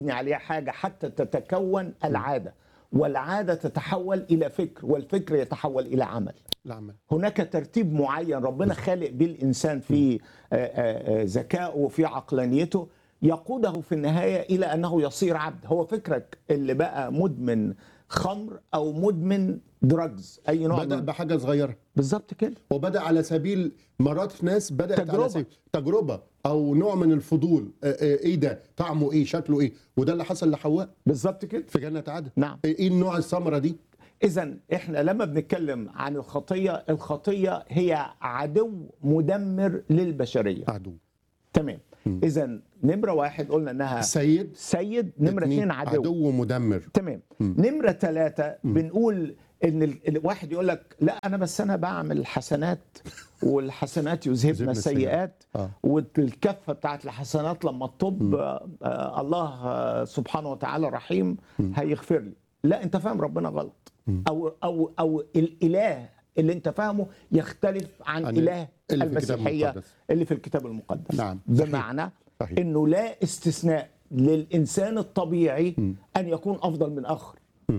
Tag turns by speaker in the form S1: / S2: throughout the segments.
S1: تبني عليها حاجة حتى تتكون العادة والعادة تتحول إلى فكر والفكر يتحول إلى عمل
S2: العمل
S1: هناك ترتيب معين ربنا خالق به الإنسان في آه، آه، آه، ذكائه وفي عقلانيته يقوده في النهاية إلى أنه يصير عبد هو فكرك اللي بقى مدمن خمر أو مدمن دراجز أي نوع
S2: بدا
S1: من
S2: بحاجه صغيره
S1: بالظبط كده
S2: وبدا على سبيل مرات ناس بدات
S1: تجربة.
S2: على سبيل تجربه او نوع من الفضول آه، آه، ايه ده طعمه ايه شكله ايه وده اللي حصل لحواء
S1: بالظبط كده
S2: في جنه عدن
S1: نعم
S2: ايه النوع الثمره دي
S1: إذا إحنا لما بنتكلم عن الخطية الخطية هي عدو مدمر للبشرية
S2: عدو
S1: تمام إذا نمرة واحد قلنا إنها
S2: سيد
S1: سيد نمرة اثنين عدو
S2: عدو مدمر
S1: تمام نمرة ثلاثة بنقول ان ال- الواحد يقول لك لا انا بس انا بعمل حسنات والحسنات يذهبن
S2: يذهبن
S1: السيئات
S2: آه.
S1: والكفه بتاعت الحسنات لما تطب آه، آه، الله آه، سبحانه وتعالى رحيم هيغفر لي لا انت فاهم ربنا غلط او او او الاله اللي انت فاهمه يختلف عن,
S2: عن
S1: اله
S2: اللي في الكتاب
S1: المسيحيه
S2: المقدس.
S1: اللي في الكتاب المقدس
S2: نعم، صحيح.
S1: بمعنى
S2: صحيح.
S1: انه لا استثناء للانسان الطبيعي ان يكون افضل من اخر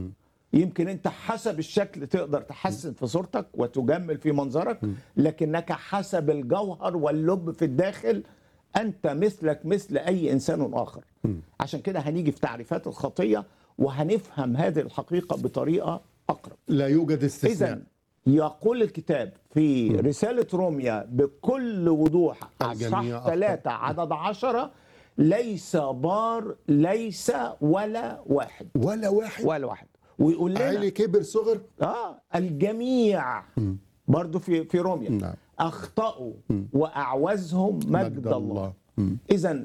S1: يمكن انت حسب الشكل تقدر تحسن في صورتك وتجمل في منظرك لكنك حسب الجوهر واللب في الداخل انت مثلك مثل اي انسان اخر عشان كده هنيجي في تعريفات الخطيه وهنفهم هذه الحقيقه بطريقه اقرب
S2: لا يوجد استثناء
S1: اذا يقول الكتاب في رساله روميا بكل وضوح
S2: الجميع
S1: اصحاح
S2: أخطأ.
S1: ثلاثة عدد عشرة ليس بار ليس ولا واحد
S2: ولا واحد
S1: ولا واحد ويقول لنا
S2: عيلي كبر صغر
S1: اه الجميع برضو في في روميا
S2: نعم.
S1: اخطاوا واعوزهم مجد, الله, اذا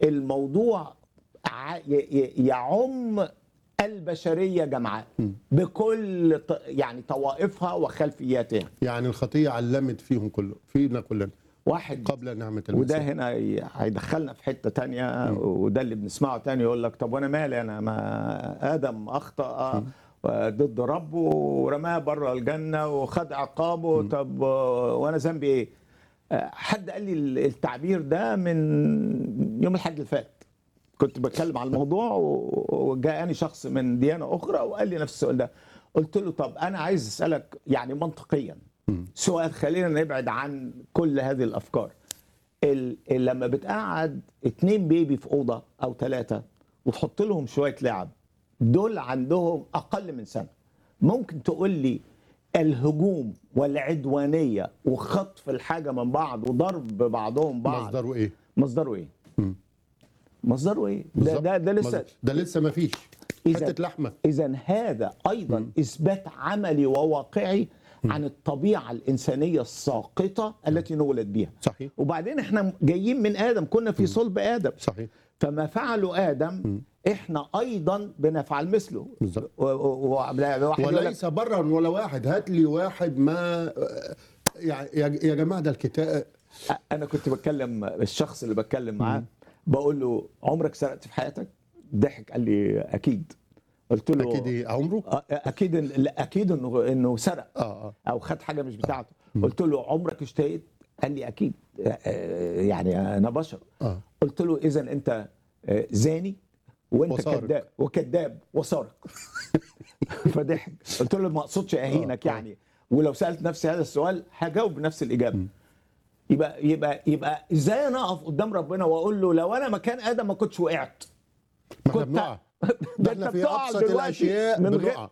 S1: الموضوع ع- ي- ي- يعم البشريه جمعاء بكل ط- يعني طوائفها وخلفياتها
S2: يعني الخطيه علمت فيهم كله فينا كلنا
S1: واحد
S2: قبل نعمه
S1: وده
S2: المسيح
S1: هنا ي- هيدخلنا في حته تانية وده اللي بنسمعه تاني يقول لك طب وانا مالي انا ما ادم اخطا ضد ربه ورماه بره الجنه وخد عقابه طب وانا ذنبي ايه؟ آه، حد قال لي التعبير ده من يوم الحد اللي فات كنت بتكلم على الموضوع و- وجاءني شخص من ديانه اخرى وقال لي نفس السؤال ده قلت له طب انا عايز اسالك يعني منطقيا سؤال خلينا نبعد عن كل هذه الافكار ال- ال- لما بتقعد اتنين بيبي في اوضه او ثلاثه وتحط لهم شويه لعب دول عندهم اقل من سنه ممكن تقول لي الهجوم والعدوانيه وخطف الحاجه من بعض وضرب بعضهم بعض
S2: مصدره ايه
S1: مصدره ايه؟ مصدره ايه؟ ده
S2: بالظبط.
S1: ده, ده لسه
S2: مصدر- ده لسه ما فيش
S1: إذا-
S2: حته لحمه
S1: اذا هذا ايضا اثبات عملي وواقعي عن الطبيعه الانسانيه الساقطه التي نولد بها
S2: صحيح
S1: وبعدين احنا جايين من ادم كنا في صلب ادم
S2: صحيح
S1: فما فعله ادم احنا ايضا بنفعل مثله
S2: بالظبط.
S1: و- و- و- واحد يقول لك
S2: وليس برا ولا واحد هات لي واحد ما يعني يا يا جماعه ده الكتاب
S1: انا كنت بتكلم الشخص اللي بتكلم معاه بقول له عمرك سرقت في حياتك ضحك قال لي اكيد قلت له
S2: اكيد إيه، عمره
S1: آه، اكيد لا، اكيد انه انه سرق
S2: اه اه
S1: او خد حاجه مش بتاعته قلت له عمرك اشتهيت قال لي اكيد آه، يعني انا بشر
S2: اه
S1: قلت له اذا انت آه، زاني وانت
S2: وسارق.
S1: كذاب وكذاب وسارق فضحك قلت له ما اقصدش اهينك
S2: آه.
S1: يعني ولو سالت نفسي هذا السؤال هجاوب بنفس الاجابه يبقى يبقى يبقى ازاي انا اقف قدام ربنا واقول له لو انا مكان ادم ما كنتش وقعت
S2: ما احنا
S1: كنت-
S2: بنقع
S1: ده
S2: ده
S1: انت
S2: احنا في
S1: بتقع
S2: ابسط
S1: دلوقتي
S2: الاشياء
S1: من غير
S2: بنقع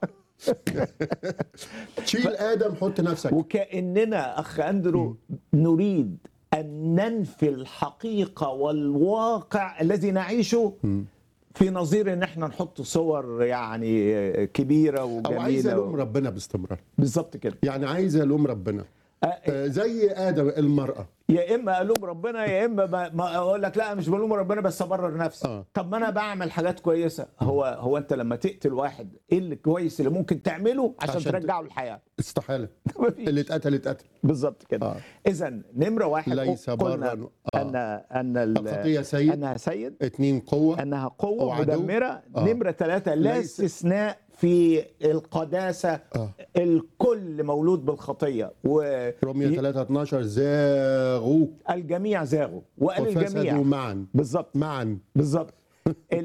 S2: شيل ادم حط نفسك
S1: وكاننا اخ اندرو نريد ان ننفي الحقيقه والواقع الذي نعيشه في نظير ان احنا نحط صور يعني كبيره
S2: او عايز الوم
S1: وجميله
S2: ربنا باستمرار
S1: بالظبط كده
S2: يعني عايز الوم ربنا
S1: آه،
S2: آه، زي ادم المراه
S1: يا اما الوم ربنا يا اما ما- ما اقول لك لا مش بلوم ربنا بس ابرر نفسي
S2: آه.
S1: طب ما انا بعمل حاجات كويسه هو هو انت لما تقتل واحد ايه اللي كويس اللي ممكن تعمله عشان,
S2: عشان ت-
S1: ترجعه الحياه
S2: استحاله
S1: مفيش.
S2: اللي اتقتل اتقتل
S1: بالظبط كده
S2: آه.
S1: اذا نمره واحد
S2: ليس
S1: قلنا
S2: برا آه.
S1: ان ان ال-
S2: الخطيه سيد
S1: انها سيد
S2: اتنين قوه
S1: انها قوه
S2: وعدو.
S1: مدمره
S2: آه.
S1: نمره ثلاثه لا
S2: ليس-
S1: استثناء في القداسه
S2: آه.
S1: الكل مولود بالخطيه
S2: رومية 3 12 زاغوا
S1: والجميع زاغوا وقال
S2: وفسدوا
S1: الجميع
S2: معا
S1: بالظبط
S2: معا
S1: بالظبط